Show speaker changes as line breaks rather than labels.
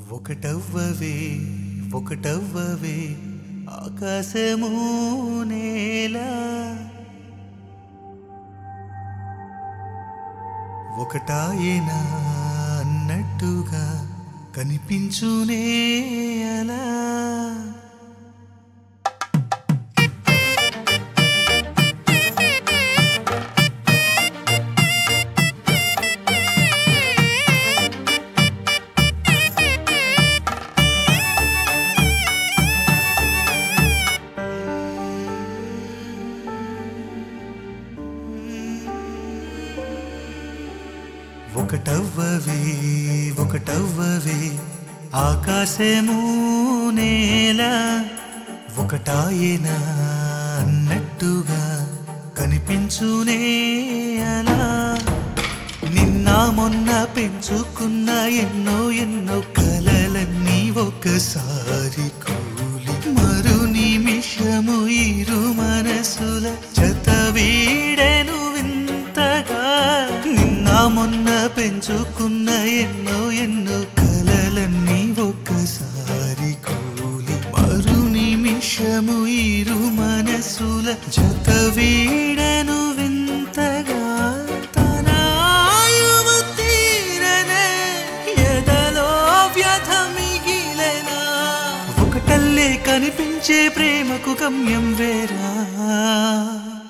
ఒకటవ్వవే ఒకటవ్వవే ఆకాశము నేల ఒకటాయేనా అన్నట్టుగా కనిపించునే అలా ఒకటవ్వవే ఒకటవ్వవే ఆకాశము నేల ఒకటాయేనా అన్నట్టుగా కనిపించునే అలా నిన్న మొన్న పెంచుకున్న ఎన్నో ఎన్నో కలలన్నీ ఒకసారి కూలి మరు నిమిషము ఇరు మనసుల జత వీడెను వింతగా నిన్న మొన్న పెంచుకున్న ఎన్నో ఎన్నో కలలన్నీ ఒకసారి కూలి మరు నిమిషము ఇరు మనసుల జత వీడెను వింతగా తన ఆయువు తీరనే ఎదలో వ్యధ మిగిలెనా ఒకటల్లే కనిపించే ప్రేమకు గమ్యం వేరా